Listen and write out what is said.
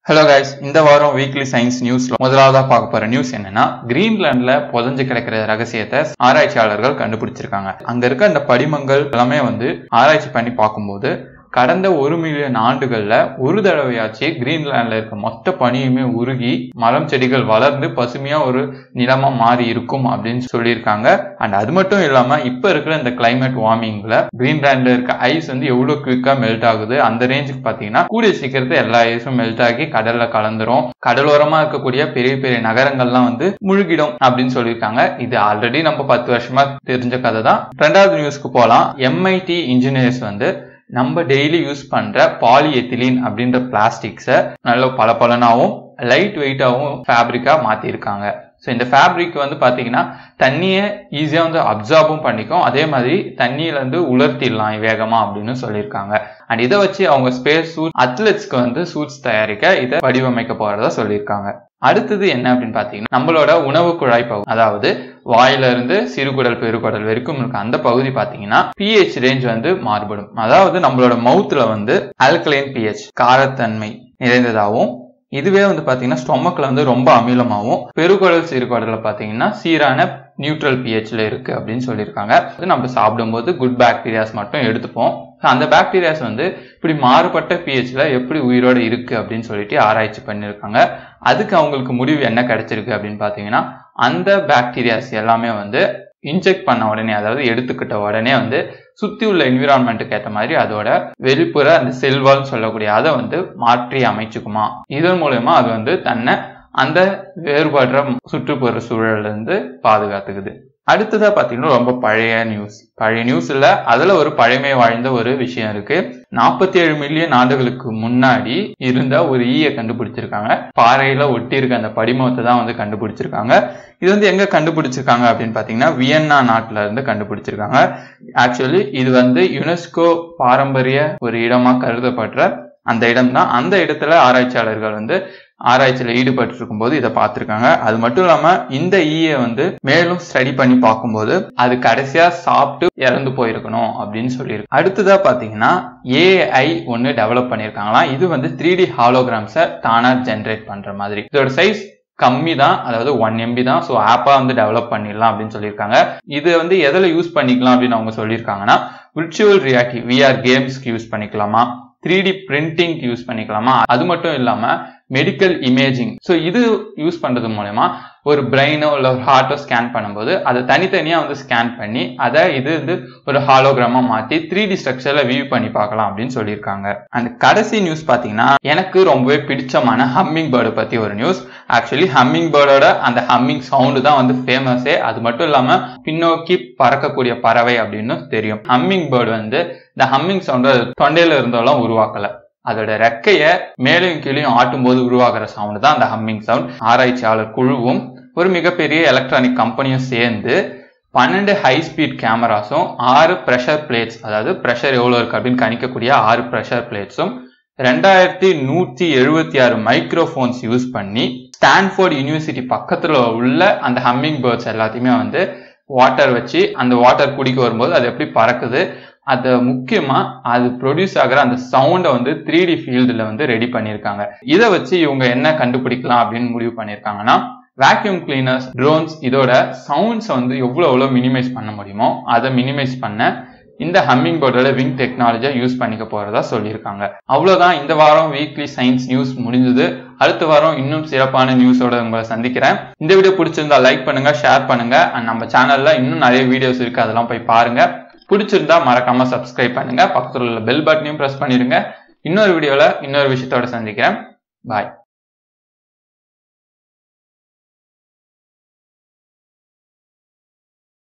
hello guys இந்த வாரம் weekly science நியூஸ்ல முதலாவதா பார்க்க போற நியூஸ் என்னன்னா கிரீன்லாண்ட்ல புதஞ்சு கிடக்கிற ரகசியத்தை ஆராய்ச்சியாளர்கள் கண்டுபிடிச்சிருக்காங்க அங்க இருக்க அந்த படிமங்கள் எல்லாமே வந்து ஆராய்ச்சி பண்ணி பார்க்கும்போது கடந்த ஒரு மில்லியன் ஆண்டுகள்ல ஒரு தடவையாச்சு கிரீன்லாண்ட்ல இருக்க மொத்த பனியுமே உருகி மரம் செடிகள் வளர்ந்து பசுமையா ஒரு நிலமா மாறி இருக்கும் அப்படின்னு சொல்லியிருக்காங்க அண்ட் அது மட்டும் இல்லாம இப்ப இருக்கிற இந்த கிளைமேட் வார்மிங்ல கிரீன்லாண்ட்ல இருக்க ஐஸ் வந்து எவ்வளவு குவிக்கா மெல்ட் ஆகுது அந்த ரேஞ்சுக்கு பாத்தீங்கன்னா கூடிய சீக்கிரத்தை எல்லா ஐஸும் மெல்ட் ஆகி கடல்ல கலந்துரும் கடலோரமா இருக்கக்கூடிய பெரிய பெரிய நகரங்கள்லாம் வந்து முழுகிடும் அப்படின்னு சொல்லியிருக்காங்க இது ஆல்ரெடி நம்ம பத்து வருஷமா தெரிஞ்ச கதை தான் ரெண்டாவது நியூஸ்க்கு போலாம் எம்ஐடி இன்ஜினியர்ஸ் வந்து நம்ம டெய்லி யூஸ் பண்ற பாலிஎத்திலீன் அப்படின்ற பிளாஸ்டிக்ஸை நல்ல பளபளனாவும் லைட் வெயிட்டாகவும் ஃபேப்ரிக்கா மாத்திருக்காங்க ஸோ இந்த ஃபேப்ரிக் வந்து பார்த்தீங்கன்னா தண்ணியை ஈஸியாக வந்து அப்சார்பும் பண்ணிக்கும் அதே மாதிரி தண்ணியில இருந்து உலர்த்திடலாம் வேகமா அப்படின்னு சொல்லியிருக்காங்க அண்ட் இதை வச்சு அவங்க ஸ்பேஸ் சூட் அத்லெட்ஸ்க்கு வந்து சூட்ஸ் தயாரிக்க இதை வடிவமைக்க போறதா சொல்லியிருக்காங்க அடுத்தது என்ன அப்படின்னு பார்த்தீங்கன்னா நம்மளோட உணவு குழாய் பகுதி அதாவது வாயில இருந்து சிறுகுடல் பெருகுடல் வரைக்கும் இருக்க அந்த பகுதி பார்த்தீங்கன்னா பிஹெச் ரேஞ்ச் வந்து மாறுபடும் அதாவது நம்மளோட மவுத்ல வந்து ஆல்கலைன் பிஹெச் காரத்தன்மை நிறைந்ததாகவும் இதுவே வந்து பாத்தீங்கன்னா ஸ்டொமக்ல வந்து ரொம்ப அமிலமாகவும் பெருகுடல் சிறுகுடல்ல பாத்தீங்கன்னா சீரான நியூட்ரல் பிஹெச்ல இருக்கு அப்படின்னு சொல்லியிருக்காங்க அது நம்ம சாப்பிடும்போது குட் பாக்டீரியாஸ் மட்டும் எடுத்துப்போம் அந்த பாக்டீரியாஸ் வந்து இப்படி மாறுபட்ட பிஹெச்ல எப்படி உயிரோட இருக்கு அப்படின்னு சொல்லிட்டு ஆராய்ச்சி பண்ணியிருக்காங்க அதுக்கு அவங்களுக்கு முடிவு என்ன கிடைச்சிருக்கு அப்படின்னு பாத்தீங்கன்னா அந்த பாக்டீரியாஸ் எல்லாமே வந்து இன்ஜெக்ட் பண்ண உடனே அதாவது எடுத்துக்கிட்ட உடனே வந்து சுத்தி உள்ள என்விரான்மெண்ட்டுக்கு ஏற்ற மாதிரி அதோட வெளிப்புற அந்த செல்வால்னு சொல்லக்கூடிய அதை வந்து மாற்றி அமைச்சுக்குமா இதன் மூலயமா அது வந்து தன்னை அந்த வேறுபடுற சுற்றுப்புற சூழல்ல இருந்து பாதுகாத்துக்குது அடுத்ததா பாத்தீங்கன்னா ரொம்ப பழைய நியூஸ் பழைய நியூஸ் இல்ல அதுல ஒரு பழமை வாழ்ந்த ஒரு விஷயம் இருக்கு நாற்பத்தி ஏழு மில்லியன் ஆண்டுகளுக்கு முன்னாடி இருந்த ஒரு ஈய கண்டுபிடிச்சிருக்காங்க பாறையில ஒட்டி இருக்க அந்த படிமத்தை தான் வந்து கண்டுபிடிச்சிருக்காங்க இது வந்து எங்க கண்டுபிடிச்சிருக்காங்க அப்படின்னு பாத்தீங்கன்னா வியன்னா நாட்டுல இருந்து கண்டுபிடிச்சிருக்காங்க ஆக்சுவலி இது வந்து யுனெஸ்கோ பாரம்பரிய ஒரு இடமா கருதப்படுற அந்த இடம் தான் அந்த இடத்துல ஆராய்ச்சியாளர்கள் வந்து ஆராய்ச்சியில் ஈடுபட்டு இருக்கும்போது இதை பார்த்துருக்காங்க அது மட்டும் இல்லாம இந்த ஈயை வந்து மேலும் ஸ்டடி பண்ணி பார்க்கும்போது அது கடைசியா சாப்பிட்டு இறந்து போயிருக்கணும் அப்படின்னு சொல்லியிருக்கு அடுத்ததா பாத்தீங்கன்னா ஏஐ ஒன்னு டெவலப் பண்ணியிருக்காங்களாம் இது வந்து த்ரீ டி ஹாலோகிராம்ஸை தானா ஜென்ரேட் பண்ற மாதிரி இதோட சைஸ் கம்மி தான் அதாவது ஒன் எம்பி தான் ஸோ ஆப்பா வந்து டெவலப் பண்ணிடலாம் அப்படின்னு சொல்லியிருக்காங்க இது வந்து எதில் யூஸ் பண்ணிக்கலாம் அப்படின்னு அவங்க சொல்லியிருக்காங்கன்னா விர்ச்சுவல் ரியாலிட்டி விஆர் கேம்ஸ்க்கு யூஸ் பண்ணிக்கலாமா த்ரீ டி பிரிண்டிங் யூஸ் பண்ணிக்கலாமா அது மட்டும் இல்லாம மெடிக்கல் இமேஜிங் ஸோ இது யூஸ் பண்றது மூலயமா ஒரு பிரெயினோ இல்லை ஒரு ஹார்ட்டோ ஸ்கேன் பண்ணும்போது அதை தனித்தனியா வந்து ஸ்கேன் பண்ணி அதை இது வந்து ஒரு ஹாலோகிராமா மாத்தி த்ரீ டி ஸ்ட்ரக்சர்ல வியூ பண்ணி பார்க்கலாம் அப்படின்னு சொல்லியிருக்காங்க அந்த கடைசி நியூஸ் பாத்தீங்கன்னா எனக்கு ரொம்பவே பிடிச்சமான ஹம்மிங் பேர்டு பத்தி ஒரு நியூஸ் ஆக்சுவலி ஹம்மிங் பேர்டோட அந்த ஹம்மிங் சவுண்டு தான் வந்து ஃபேமஸே அது மட்டும் இல்லாம பின்னோக்கி பறக்கக்கூடிய பறவை அப்படின்னு தெரியும் ஹம்மிங் பேர்டு வந்து இந்த ஹம்மிங் சவுண்டு தொண்டையில இருந்தெல்லாம் உருவாக்கல அதோட ரெக்கைய மேலும் கீழையும் ஆட்டும் போது உருவாகிற சவுண்ட் தான் அந்த ஹம்மிங் சவுண்ட் ஆராய்ச்சியாளர் குழுவும் ஒரு மிகப்பெரிய எலக்ட்ரானிக் கம்பெனியும் சேர்ந்து பன்னெண்டு ஹை ஸ்பீட் கேமராஸும் ஆறு ப்ரெஷர் பிளேட்ஸ் அதாவது ப்ரெஷர் எவ்வளோ இருக்கு அப்படின்னு கணிக்கக்கூடிய ஆறு ப்ரெஷர் பிளேட்ஸும் ரெண்டாயிரத்தி நூற்றி எழுபத்தி ஆறு மைக்ரோஃபோன்ஸ் யூஸ் பண்ணி ஸ்டான்ஃபோர்ட் யூனிவர்சிட்டி பக்கத்தில் உள்ள அந்த ஹம்மிங் பேர்ட்ஸ் எல்லாத்தையுமே வந்து வாட்டர் வச்சு அந்த வாட்டர் குடிக்க வரும்போது அது எப்படி பறக்குது அது முக்கியமா அது ப்ரொடியூஸ் ஆகிற அந்த சவுண்டை வந்து த்ரீ டி ஃபீல்டுல வந்து ரெடி பண்ணியிருக்காங்க இதை வச்சு இவங்க என்ன கண்டுபிடிக்கலாம் அப்படின்னு முடிவு பண்ணியிருக்காங்கன்னா வேக்யூம் கிளீனர்ஸ் ட்ரோன்ஸ் இதோட சவுண்ட்ஸ் வந்து எவ்வளோ எவ்வளோ மினிமைஸ் பண்ண முடியுமோ அதை மினிமைஸ் பண்ண இந்த ஹம்மிங் போர்டோட விங் டெக்னாலஜியை யூஸ் பண்ணிக்க போறதா சொல்லியிருக்காங்க அவ்வளோதான் இந்த வாரம் வீக்லி சயின்ஸ் நியூஸ் முடிஞ்சது அடுத்த வாரம் இன்னும் சிறப்பான நியூஸோட உங்களை சந்திக்கிறேன் இந்த வீடியோ பிடிச்சிருந்தா லைக் பண்ணுங்க ஷேர் பண்ணுங்க அண்ட் நம்ம சேனல்ல இன்னும் நிறைய வீடியோஸ் இருக்கு அதெல்லாம் போய் பாருங்க பிடிச்சிருந்தா மறக்காம சப்ஸ்கிரைப் பண்ணுங்க பக்கத்தில் உள்ள பெல் பட்டனையும் ப்ரெஸ் பண்ணிடுங்க இன்னொரு வீடியோல இன்னொரு விஷயத்தோட சந்திக்கிறேன் பாய்